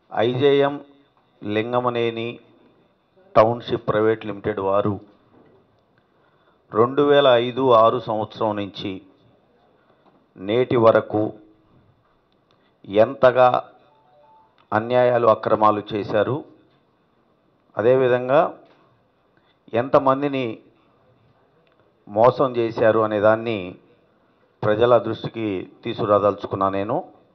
IJM Lingamaneni township private limited వారు రెండు వేల ఐదు ఆరు సంవత్సరం నుంచి నేటి వరకు ఎంతగా అన్యాయాలు అక్రమాలు చేశారు అదేవిధంగా ఎంతమందిని మోసం చేశారు అనే దాన్ని ప్రజల దృష్టికి తీసుకురాదలుచుకున్నా నేను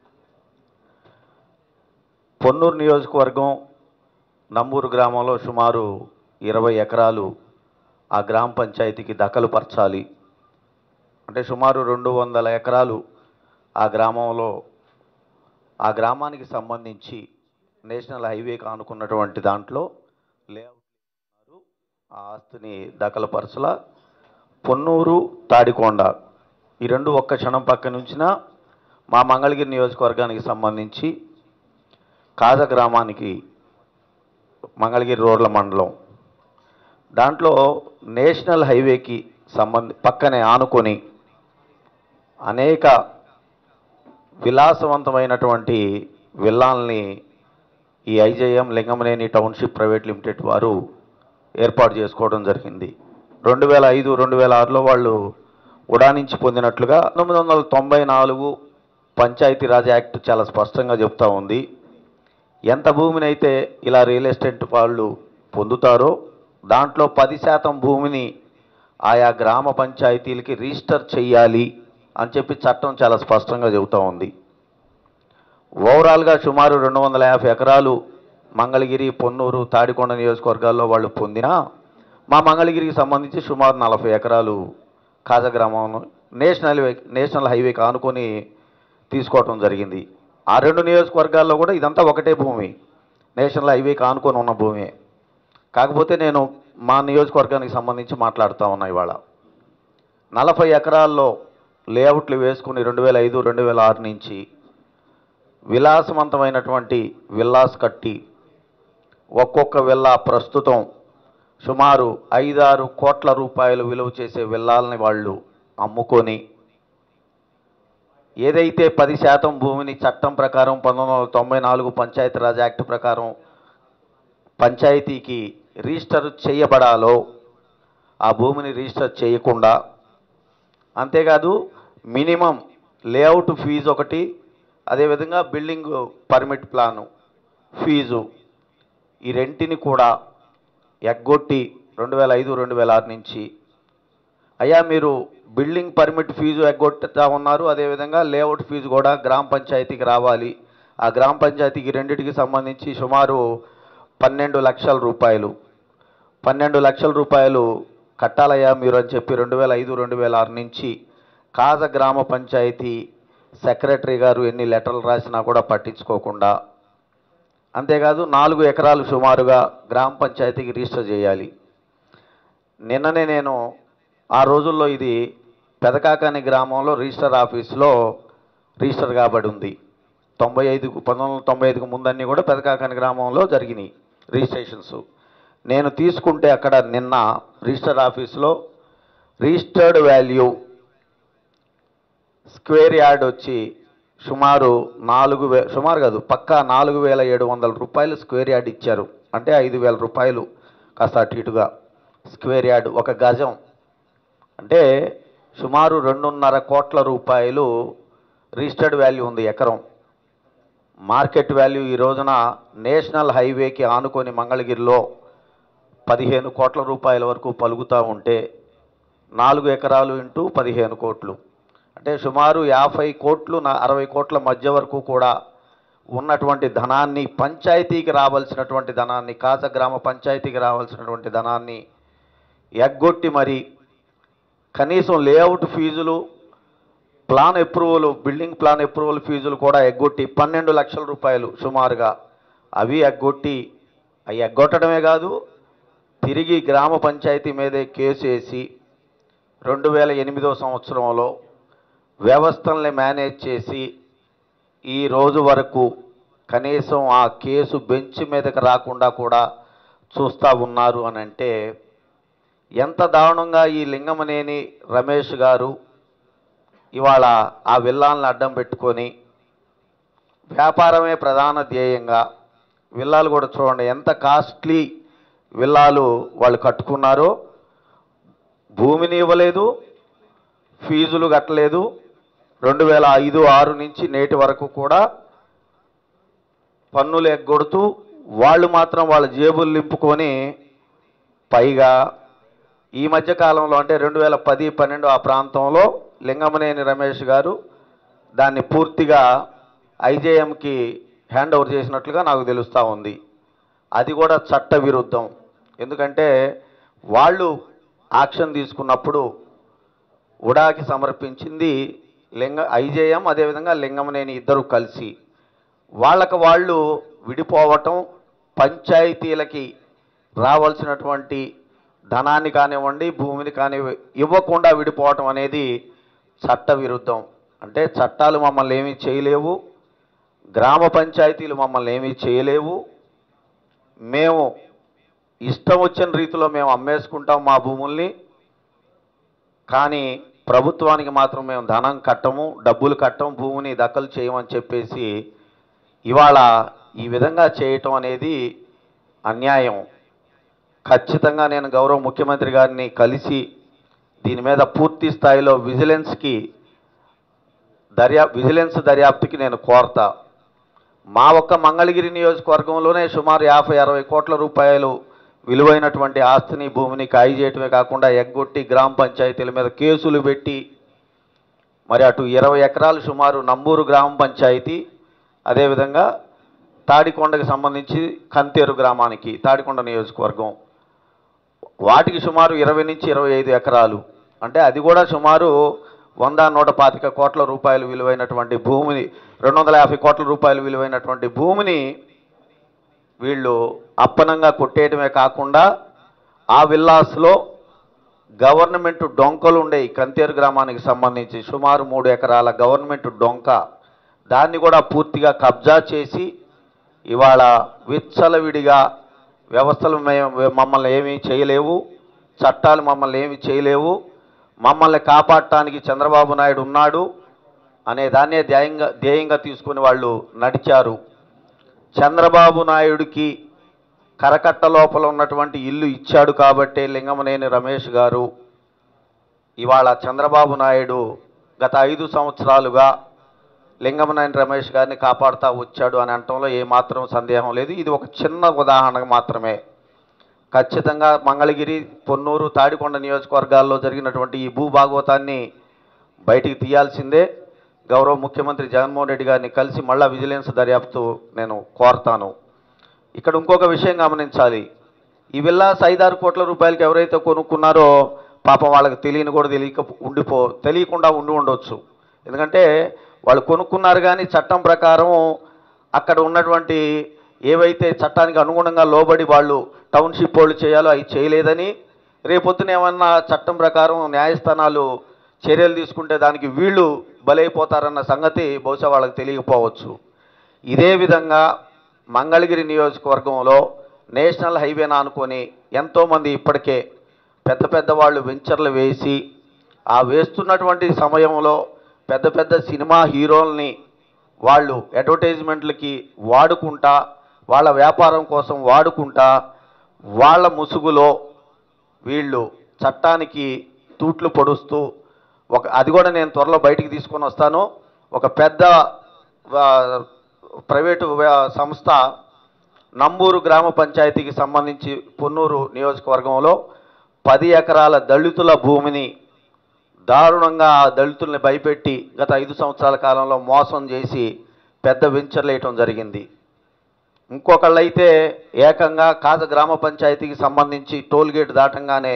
పొన్నూరు నియోజకవర్గం నంబూరు గ్రామంలో సుమారు ఇరవై ఎకరాలు ఆ గ్రామ పంచాయతీకి దఖలు పరచాలి అంటే సుమారు రెండు వందల ఎకరాలు ఆ గ్రామంలో ఆ గ్రామానికి సంబంధించి నేషనల్ హైవేకి ఆనుకున్నటువంటి దాంట్లో లేఅవుట్ ఉన్నారు ఆ ఆస్తిని దఖలుపరచల పొన్నూరు తాడికొండ ఈ రెండు ఒక్క క్షణం పక్క నుంచిన మా మంగళగిరి నియోజకవర్గానికి సంబంధించి కాజ గ్రామానికి మంగళగిరి రోడ్ల మండలం దాంట్లో నేషనల్ హైవేకి సంబంధి పక్కనే ఆనుకొని అనేక విలాసవంతమైనటువంటి విల్లాల్ని ఈ IJM Lingamaneni township private limited వారు ఏర్పాటు చేసుకోవడం జరిగింది రెండు వేల ఐదు రెండు వేల ఆరులో వాళ్ళు ఉడానించి పొందినట్లుగా పంతొమ్మిది వందల తొంభై నాలుగు పంచాయతీరాజ్ యాక్ట్ చాలా స్పష్టంగా చెప్తా ఉంది ఎంత భూమిని అయితే ఇలా రియల్ ఎస్టేట్ వాళ్ళు పొందుతారో దాంట్లో పది శాతం భూమిని ఆయా గ్రామ పంచాయతీలకి రిజిస్టర్ చేయాలి అని చెప్పి చట్టం చాలా స్పష్టంగా చెబుతూ ఉంది ఓవరాల్గా సుమారు రెండు వందల యాభై ఎకరాలు మంగళగిరి పొన్నూరు తాడికొండ నియోజకవర్గాల్లో వాళ్ళు పొందినా మా మంగళగిరికి సంబంధించి సుమారు నలభై ఎకరాలు కాజగ్రామం నేషనల్ హైవే నేషనల్ హైవేకి ఆనుకొని తీసుకోవటం జరిగింది ఆ రెండు నియోజకవర్గాల్లో కూడా ఇదంతా ఒకటే భూమి నేషనల్ హైవేకి ఆనుకొని ఉన్న భూమి కాకపోతే నేను మా నియోజకవర్గానికి సంబంధించి మాట్లాడుతూ ఉన్నా ఇవాళ నలభై ఎకరాల్లో లేఅవుట్లు వేసుకుని రెండు వేల ఐదు రెండు వేల ఆరు నుంచి విలాసవంతమైనటువంటి విల్లాస్ కట్టి ఒక్కొక్క విల్లా ప్రస్తుతం సుమారు ఐదారు కోట్ల రూపాయలు విలువ చేసే విల్లాలని వాళ్ళు అమ్ముకొని ఏదైతే పది శాతం భూమిని చట్టం ప్రకారం పంతొమ్మిది వందల తొంభై నాలుగు పంచాయతీరాజ్ యాక్ట్ ప్రకారం పంచాయతీకి రిజిస్టర్ చేయబడాలో ఆ భూమిని రిజిస్టర్ చేయకుండా అంతేకాదు మినిమం లేఅవుట్ ఫీజు ఒకటి అదేవిధంగా బిల్డింగ్ పర్మిట్ ప్లాను ఫీజు ఈ రెంటిని కూడా ఎగ్గొట్టి రెండు వేల ఐదు రెండు వేల ఆరు నుంచి అయ్యా మీరు బిల్డింగ్ పర్మిట్ ఫీజు ఎగ్గొట్టుతా ఉన్నారు అదేవిధంగా లేఅవుట్ ఫీజు కూడా గ్రామ పంచాయతీకి రావాలి ఆ గ్రామ పంచాయతీకి రెండింటికి సంబంధించి సుమారు పన్నెండు లక్షల రూపాయలు పన్నెండు లక్షల రూపాయలు కట్టాలయ్యా మీరు అని చెప్పి రెండు వేల ఐదు రెండు వేల ఆరు నుంచి కాజ గ్రామ పంచాయతీ సెక్రటరీ గారు ఎన్ని లెటర్లు రాసినా కూడా పట్టించుకోకుండా అంతేకాదు నాలుగు ఎకరాలు సుమారుగా గ్రామ పంచాయతీకి రిజిస్టర్ చేయాలి నిన్ననే నేను ఆ రోజుల్లో ఇది పెదకాకాని గ్రామంలో రిజిస్టర్ ఆఫీస్లో రిజిస్టర్ కాబడి ఉంది తొంభై ఐదుకు పంతొమ్మిది వందల తొంభై ఐదుకు ముందన్నీ కూడా పెదకాకాని గ్రామంలో జరిగినాయి రిజిస్ట్రేషన్స్ నేను తీసుకుంటే అక్కడ నిన్న రిజిస్టర్ ఆఫీస్లో రిజిస్టర్డ్ వాల్యూ స్క్వేర్ యార్డ్ వచ్చి సుమారు నాలుగు వే సుమారు కాదు పక్కా నాలుగు వేల ఏడు వందల రూపాయలు స్క్వేర్ యార్డ్ ఇచ్చారు అంటే ఐదు వేల రూపాయలు కాస్త అటు ఇటుగా స్క్వేర్ యార్డ్ ఒక గజం అంటే సుమారు రెండున్నర కోట్ల రూపాయలు రిజిస్టర్డ్ వాల్యూ ఉంది ఎకరం మార్కెట్ వాల్యూ ఈ రోజున నేషనల్ హైవేకి ఆనుకొని మంగళగిరిలో పదిహేను కోట్ల రూపాయల వరకు పలుకుతూ ఉంటే నాలుగు ఎకరాలు ఇంటూ పదిహేను కోట్లు అంటే సుమారు యాభై కోట్లు నా అరవై కోట్ల మధ్య వరకు కూడా ఉన్నటువంటి ధనాన్ని పంచాయతీకి రావాల్సినటువంటి ధనాన్ని కాజ గ్రామ పంచాయతీకి రావాల్సినటువంటి ధనాన్ని ఎగ్గొట్టి మరి కనీసం లేఅవుట్ ఫీజులు plan approval building plan approval ఫీజులు కూడా ఎగ్గొట్టి పన్నెండు లక్షల రూపాయలు సుమారుగా అవి ఎగ్గొట్టి అవి ఎగ్గొట్టడమే కాదు తిరిగి గ్రామ పంచాయతీ మీదే కేసు వేసి రెండు వేల ఎనిమిదో సంవత్సరంలో వ్యవస్థల్ని మేనేజ్ చేసి ఈ రోజు వరకు కనీసం ఆ కేసు బెంచ్ మీదకి రాకుండా కూడా చూస్తూ ఉన్నారు అని అంటే ఎంత దారుణంగా ఈ లింగమనేని రమేష్ గారు ఇవాళ ఆ విల్లాలను అడ్డం పెట్టుకొని వ్యాపారమే ప్రధాన ధ్యేయంగా విల్లాలు కూడా చూడండి ఎంత కాస్ట్లీ విల్లాలు వాళ్ళు కట్టుకున్నారో భూమిని ఇవ్వలేదు ఫీజులు కట్టలేదు రెండు వేల ఐదు ఆరు నుంచి నేటి వరకు కూడా పన్నులు ఎగ్గొడుతూ వాళ్ళు మాత్రం వాళ్ళ జేబులు నింపుకొని పైగా ఈ మధ్య కాలంలో అంటే రెండు వేల పది పన్నెండు ఆ ప్రాంతంలో లింగమనేని రమేష్ గారు దాన్ని పూర్తిగా ఐజేఎంకి హ్యాండ్ ఓవర్ చేసినట్లుగా నాకు తెలుస్తూ ఉంది అది కూడా చట్ట విరుద్ధం ఎందుకంటే వాళ్ళు యాక్షన్ తీసుకున్నప్పుడు ఉడాకి సమర్పించింది లింగ ఐజేఎం అదేవిధంగా లింగమనేని ఇద్దరు కలిసి వాళ్ళకు వాళ్ళు విడిపోవటం పంచాయతీలకి రావాల్సినటువంటి ధనాన్ని కానివ్వండి భూమిని కాని ఇవ్వకుండా విడిపోవటం అనేది చట్ట విరుద్ధం అంటే చట్టాలు మమ్మల్ని ఏమీ చేయలేవు గ్రామ పంచాయతీలు మమ్మల్ని ఏమీ చేయలేవు మేము ఇష్టం వచ్చిన రీతిలో మేము అమ్మేసుకుంటాం మా భూముల్ని కానీ ప్రభుత్వానికి మాత్రం మేము ధనం కట్టము డబ్బులు కట్టము భూమిని దఖలు చేయమని చెప్పేసి ఇవాళ ఈ విధంగా చేయటం అనేది అన్యాయం ఖచ్చితంగా నేను గౌరవ ముఖ్యమంత్రి గారిని కలిసి దీని మీద పూర్తి స్థాయిలో విజిలెన్స్కి దర్యా విజిలెన్స్ దర్యాప్తుకి నేను కోరతా మా ఒక్క మంగళగిరి నియోజకవర్గంలోనే సుమారు యాభై అరవై కోట్ల రూపాయలు విలువైనటువంటి ఆస్తిని భూమిని ఖాళీ చేయటమే కాకుండా ఎగ్గొట్టి గ్రామ పంచాయతీల మీద కేసులు పెట్టి మరి అటు ఇరవై ఎకరాలు సుమారు నంబూరు గ్రామ పంచాయతీ అదేవిధంగా తాడికొండకి సంబంధించి కంతేరు గ్రామానికి తాడికొండ నియోజకవర్గం వాటికి సుమారు ఇరవై నుంచి ఇరవై ఐదు ఎకరాలు అంటే అది కూడా సుమారు వంద నూట పాతిక కోట్ల రూపాయలు విలువైనటువంటి భూమిని రెండు వందల యాభై కోట్ల రూపాయలు విలువైనటువంటి భూమిని వీళ్ళు అప్పనంగా కొట్టేయడమే కాకుండా ఆ విల్లాస్లో గవర్నమెంట్ డొంకలు ఉండే ఈ కంతేరు గ్రామానికి సంబంధించి సుమారు మూడు ఎకరాల గవర్నమెంట్ డొంక దాన్ని కూడా పూర్తిగా కబ్జా చేసి ఇవాళ విచ్చలవిడిగా వ్యవస్థలు మేము మమ్మల్ని ఏమీ చేయలేవు చట్టాలు మమ్మల్ని ఏమీ చేయలేవు మమ్మల్ని కాపాడటానికి చంద్రబాబు నాయుడు ఉన్నాడు అనే దాన్నే ధ్యేయంగా ధ్యేయంగా తీసుకుని వాళ్ళు నడిచారు చంద్రబాబు నాయుడికి కరకట్ట లోపల ఉన్నటువంటి ఇల్లు ఇచ్చాడు కాబట్టే లింగమనేని రమేష్ గారు ఇవాళ చంద్రబాబు నాయుడు గత ఐదు సంవత్సరాలుగా లింగమనేని రమేష్ గారిని కాపాడుతూ వచ్చాడు అని అనటంలో ఏమాత్రం సందేహం లేదు ఇది ఒక చిన్న ఉదాహరణ మాత్రమే ఖచ్చితంగా మంగళగిరి పొన్నూరు తాడికొండ నియోజకవర్గాల్లో జరిగినటువంటి ఈ భూభాగవతాన్ని బయటికి తీయాల్సిందే గౌరవ ముఖ్యమంత్రి జగన్మోహన్ రెడ్డి గారిని కలిసి మళ్ళా విజిలెన్స్ దర్యాప్తు నేను కోరతాను ఇక్కడ ఇంకొక విషయం గమనించాలి ఈ విల్లాస్ ఐదారు కోట్ల రూపాయలకి ఎవరైతే కొనుక్కున్నారో పాపం వాళ్ళకి తెలియని కూడా తెలియక ఉండిపో తెలియకుండా ఉండి ఉండొచ్చు ఎందుకంటే వాళ్ళు కొనుక్కున్నారు కానీ చట్టం ప్రకారం అక్కడ ఉన్నటువంటి ఏవైతే చట్టానికి అనుగుణంగా లోబడి వాళ్ళు టౌన్షిప్ వాళ్ళు చేయాలో అవి చేయలేదని రేపొద్దున ఏమన్నా చట్టం ప్రకారం న్యాయస్థానాలు చర్యలు తీసుకుంటే దానికి వీళ్ళు బలైపోతారన్న సంగతి బహుశా వాళ్ళకి తెలియకపోవచ్చు ఇదే విధంగా మంగళగిరి నియోజకవర్గంలో నేషనల్ హైవేను ఆనుకొని ఎంతోమంది ఇప్పటికే పెద్ద పెద్ద వాళ్ళు వెంచర్లు వేసి ఆ వేస్తున్నటువంటి సమయంలో పెద్ద పెద్ద సినిమా హీరోల్ని వాళ్ళు అడ్వర్టైజ్మెంట్లకి వాడుకుంటా వాళ్ళ వ్యాపారం కోసం వాడుకుంటా వాళ్ళ ముసుగులో వీళ్ళు చట్టానికి తూట్లు పొడుస్తూ ఒక అది కూడా నేను త్వరలో బయటికి తీసుకొని వస్తాను ఒక పెద్ద ఆ, ప్రైవేటు వ్యా- సంస్థ నంబూరు గ్రామ పంచాయతీకి సంబంధించి పొన్నూరు నియోజకవర్గంలో పది ఎకరాల దళితుల భూమిని దారుణంగా ఆ దళితుల్ని భయపెట్టి గత ఐదు సంవత్సరాల కాలంలో మోసం చేసి పెద్ద వెంచర్లు వేయటం జరిగింది ఇంకొకళ్ళైతే ఏకంగా కాజ గ్రామ పంచాయతీకి సంబంధించి టోల్ గేట్ దాటంగానే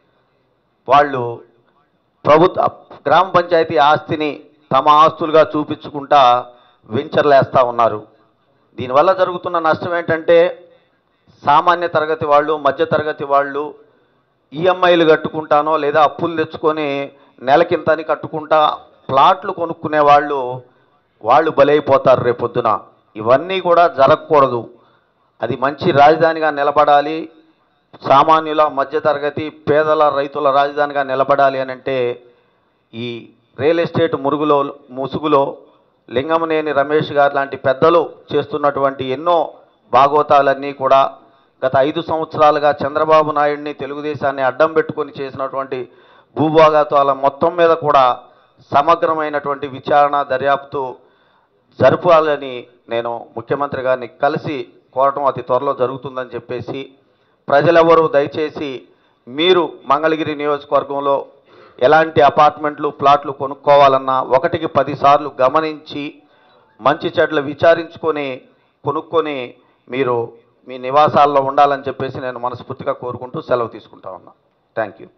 వాళ్ళు ప్రభుత్వ గ్రామ పంచాయతీ ఆస్తిని తమ ఆస్తులుగా చూపించుకుంటా వెంచర్లు వేస్తూ ఉన్నారు దీనివల్ల జరుగుతున్న నష్టం ఏంటంటే సామాన్య తరగతి వాళ్ళు మధ్య తరగతి వాళ్ళు ఈఎంఐలు కట్టుకుంటానో లేదా అప్పులు తెచ్చుకొని నెలకింతని కట్టుకుంటా ప్లాట్లు కొనుక్కునే వాళ్ళు వాళ్ళు బలైపోతారు రేపొద్దున ఇవన్నీ కూడా జరగకూడదు అది మంచి రాజధానిగా నిలబడాలి సామాన్యుల మధ్యతరగతి పేదల రైతుల రాజధానిగా నిలబడాలి అని అంటే ఈ రియల్ ఎస్టేట్ మురుగులో ముసుగులో లింగమనేని రమేష్ గారు లాంటి పెద్దలు చేస్తున్నటువంటి ఎన్నో భాగవతాలన్నీ కూడా గత ఐదు సంవత్సరాలుగా చంద్రబాబు నాయుడిని తెలుగుదేశాన్ని అడ్డం పెట్టుకొని చేసినటువంటి భూభాగతాల మొత్తం మీద కూడా సమగ్రమైనటువంటి విచారణ దర్యాప్తు జరపాలని నేను ముఖ్యమంత్రి గారిని కలిసి కోరటం అతి త్వరలో జరుగుతుందని చెప్పేసి ప్రజలెవరూ దయచేసి మీరు మంగళగిరి నియోజకవర్గంలో ఎలాంటి అపార్ట్మెంట్లు ప్లాట్లు కొనుక్కోవాలన్నా ఒకటికి పదిసార్లు గమనించి మంచి చెడ్లు విచారించుకొని కొనుక్కొని మీరు మీ నివాసాల్లో ఉండాలని చెప్పేసి నేను మనస్ఫూర్తిగా కోరుకుంటూ సెలవు తీసుకుంటా ఉన్నా థ్యాంక్ యూ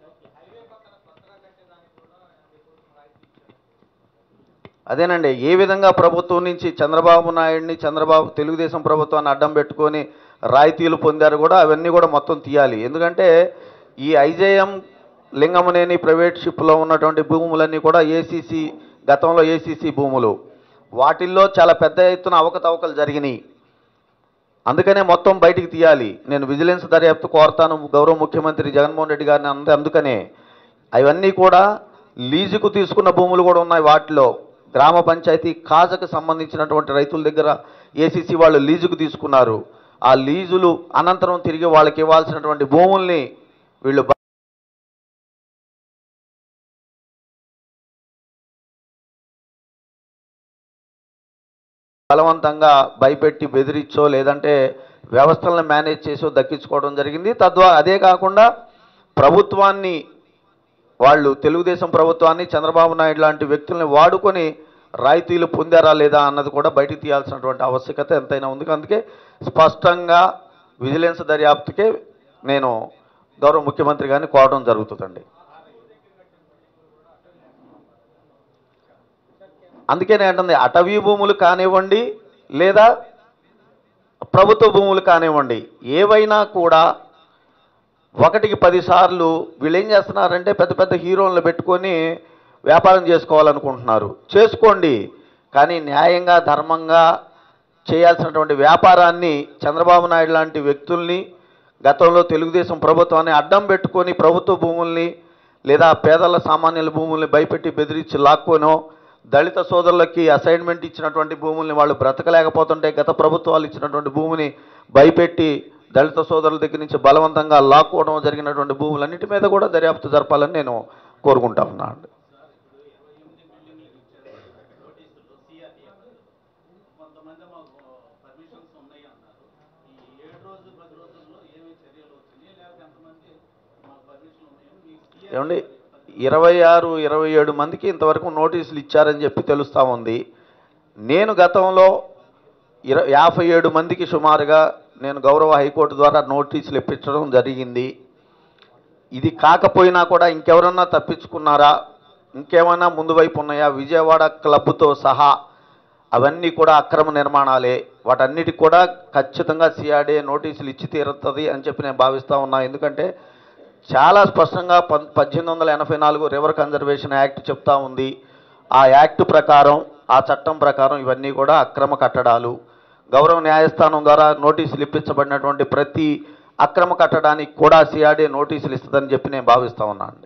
అదేనండి ఏ విధంగా ప్రభుత్వం నుంచి చంద్రబాబు నాయుడిని చంద్రబాబు తెలుగుదేశం ప్రభుత్వాన్ని అడ్డం పెట్టుకొని రాయితీలు పొందారు కూడా అవన్నీ కూడా మొత్తం తీయాలి ఎందుకంటే ఈ ఐజేఎం లింగమనేని ప్రైవేట్ షిప్లో ఉన్నటువంటి భూములన్నీ కూడా ఏసీసీ గతంలో ఏసీసీ భూములు వాటిల్లో చాలా పెద్ద ఎత్తున అవకతవకలు జరిగినాయి అందుకనే మొత్తం బయటికి తీయాలి నేను విజిలెన్స్ దర్యాప్తు కోరతాను గౌరవ ముఖ్యమంత్రి జగన్మోహన్ రెడ్డి గారిని అంద అందుకనే అవన్నీ కూడా లీజుకు తీసుకున్న భూములు కూడా ఉన్నాయి వాటిలో గ్రామ పంచాయతీ కాజకు సంబంధించినటువంటి రైతుల దగ్గర ఏసీసీ వాళ్ళు లీజుకు తీసుకున్నారు ఆ లీజులు అనంతరం తిరిగి వాళ్ళకి ఇవ్వాల్సినటువంటి భూముల్ని వీళ్ళు బ- బలవంతంగా భయపెట్టి బెదిరించో లేదంటే వ్యవస్థలను మేనేజ్ చేసో దక్కించుకోవడం జరిగింది తద్వారా అదే కాకుండా ప్రభుత్వాన్ని వాళ్ళు తెలుగుదేశం ప్రభుత్వాన్ని చంద్రబాబు నాయుడు లాంటి వ్యక్తుల్ని వాడుకొని రాయితీలు పొందారా లేదా అన్నది కూడా బయటికి తీయాల్సినటువంటి ఆవశ్యకత ఎంతైనా ఉంది అందుకే స్పష్టంగా విజిలెన్స్ దర్యాప్తుకే నేను గౌరవ ముఖ్యమంత్రి గారిని కోరడం జరుగుతుందండి అందుకే నేను అంటుంది అటవీ భూములు కానివ్వండి లేదా ప్రభుత్వ భూములు కానివ్వండి ఏవైనా కూడా ఒకటికి పదిసార్లు వీళ్ళు ఏం చేస్తున్నారంటే పెద్ద పెద్ద హీరోలను పెట్టుకొని వ్యాపారం చేసుకోవాలనుకుంటున్నారు చేసుకోండి కానీ న్యాయంగా ధర్మంగా చేయాల్సినటువంటి వ్యాపారాన్ని చంద్రబాబు నాయుడు లాంటి వ్యక్తుల్ని గతంలో తెలుగుదేశం ప్రభుత్వాన్ని అడ్డం పెట్టుకొని ప్రభుత్వ భూముల్ని లేదా పేదల సామాన్యుల భూముల్ని భయపెట్టి బెదిరించి లాక్కోనో దళిత సోదరులకి అసైన్మెంట్ ఇచ్చినటువంటి భూముల్ని వాళ్ళు బ్రతకలేకపోతుంటే గత ప్రభుత్వాలు ఇచ్చినటువంటి భూమిని భయపెట్టి దళిత సోదరుల దగ్గర నుంచి బలవంతంగా లాక్కోవడం జరిగినటువంటి భూములన్నిటి మీద కూడా దర్యాప్తు జరపాలని నేను కోరుకుంటా ఉన్నాను కొంతమంది మాకు పర్మిషన్స్ ఉన్నాయి అన్నారు ఈ ఏడు రోజు పది రోజుల్లో ఏమి చర్యలు వచ్చినాయి లేకపోతే ఎంతమంది మాకు పర్మిషన్ ఉన్నాయని మీకు ఏమండి ఇరవై ఆరు ఇరవై ఏడు మందికి ఇంతవరకు నోటీసులు ఇచ్చారని చెప్పి తెలుస్తూ ఉంది నేను గతంలో ఇర యాభై ఏడు మందికి సుమారుగా నేను గౌరవ హైకోర్టు ద్వారా నోటీసులు ఇప్పించడం జరిగింది ఇది కాకపోయినా కూడా ఇంకెవరన్నా తప్పించుకున్నారా ఇంకేమైనా ముందు వైపు ఉన్నాయా విజయవాడ క్లబ్తో సహా అవన్నీ కూడా అక్రమ నిర్మాణాలే వాటన్నిటికి కూడా ఖచ్చితంగా సిఆర్డీఏ నోటీసులు ఇచ్చి తీరుతుంది అని చెప్పి నేను భావిస్తూ ఉన్నా ఎందుకంటే చాలా స్పష్టంగా పం పద్దెనిమిది వందల ఎనభై నాలుగు రివర్ కన్జర్వేషన్ యాక్ట్ చెప్తా ఉంది ఆ యాక్ట్ ప్రకారం ఆ చట్టం ప్రకారం ఇవన్నీ కూడా అక్రమ కట్టడాలు గౌరవ న్యాయస్థానం ద్వారా నోటీసులు ఇప్పించబడినటువంటి ప్రతి అక్రమ కట్టడానికి కూడా సిఆర్డీ నోటీసులు ఇస్తుందని చెప్పి నేను భావిస్తూ ఉన్నాను అండి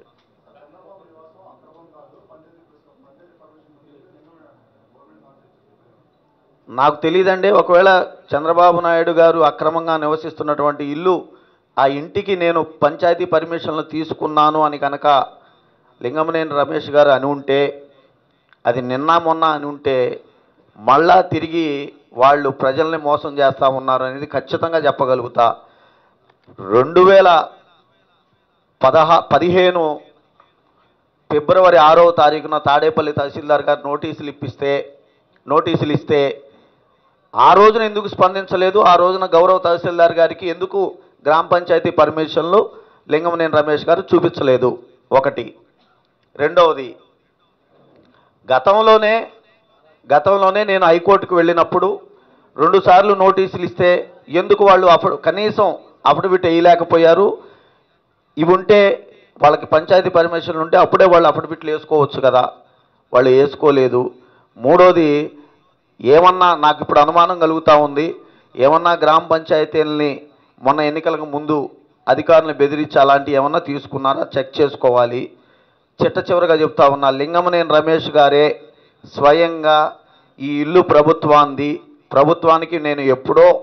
నాకు తెలియదండి ఒకవేళ చంద్రబాబు నాయుడు గారు అక్రమంగా నివసిస్తున్నటువంటి ఇల్లు ఆ ఇంటికి నేను పంచాయతీ పర్మిషన్లు తీసుకున్నాను అని కనుక లింగమనేని రమేష్ గారు అని ఉంటే అది నిన్న మొన్న అని ఉంటే మళ్ళా తిరిగి వాళ్ళు ప్రజల్ని మోసం చేస్తూ ఉన్నారు అనేది ఖచ్చితంగా చెప్పగలుగుతా రెండు వేల పదహా పదిహేను ఫిబ్రవరి ఆరో తారీఖున తాడేపల్లి తహసీల్దార్ గారు నోటీసులు ఇప్పిస్తే నోటీసులు ఇస్తే ఆ రోజున ఎందుకు స్పందించలేదు ఆ రోజున గౌరవ తహసీల్దార్ గారికి ఎందుకు గ్రామ పంచాయతీ పర్మిషన్లు లింగమనేని రమేష్ గారు చూపించలేదు ఒకటి రెండవది గతంలోనే గతంలోనే నేను హైకోర్టుకు వెళ్ళినప్పుడు రెండుసార్లు నోటీసులు ఇస్తే ఎందుకు వాళ్ళు అప్పుడు కనీసం అఫిడవిట్ వేయలేకపోయారు ఇవి ఉంటే వాళ్ళకి పంచాయతీ పర్మిషన్ ఉంటే అప్పుడే వాళ్ళు అఫిడవిట్లు వేసుకోవచ్చు కదా వాళ్ళు వేసుకోలేదు మూడోది ఏమన్నా నాకు ఇప్పుడు అనుమానం కలుగుతూ ఉంది ఏమన్నా గ్రామ పంచాయతీలని మొన్న ఎన్నికలకు ముందు అధికారులను బెదిరించి అలాంటివి ఏమన్నా తీసుకున్నారా చెక్ చేసుకోవాలి చిట్ట చివరిగా చెప్తా ఉన్నా లింగమనేని రమేష్ గారే స్వయంగా ఈ ఇల్లు ప్రభుత్వాంది ప్రభుత్వానికి నేను ఎప్పుడో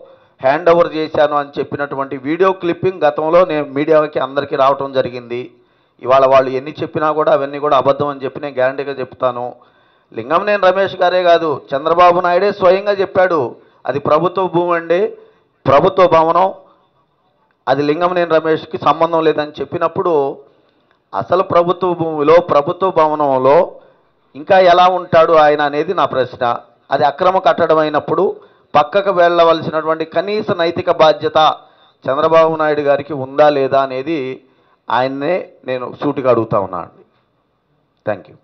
హ్యాండ్ ఓవర్ చేశాను అని చెప్పినటువంటి వీడియో క్లిప్పింగ్ గతంలో నేను మీడియాకి అందరికీ రావటం జరిగింది ఇవాళ వాళ్ళు ఎన్ని చెప్పినా కూడా అవన్నీ కూడా అబద్ధం అని చెప్పి నేను గ్యారంటీగా చెప్తాను లింగంనేని రమేష్ గారే కాదు చంద్రబాబు నాయుడే స్వయంగా చెప్పాడు అది ప్రభుత్వ భూమి అండి ప్రభుత్వ భవనం అది లింగంనేని రమేష్కి సంబంధం లేదని చెప్పినప్పుడు అసలు ప్రభుత్వ భూమిలో ప్రభుత్వ భవనంలో ఇంకా ఎలా ఉంటాడు ఆయన అనేది నా ప్రశ్న అది అక్రమ కట్టడం అయినప్పుడు పక్కకు వెళ్ళవలసినటువంటి కనీస నైతిక బాధ్యత చంద్రబాబు నాయుడు గారికి ఉందా లేదా అనేది ఆయన్నే నేను సూటిగా అడుగుతా ఉన్నాను థ్యాంక్ యూ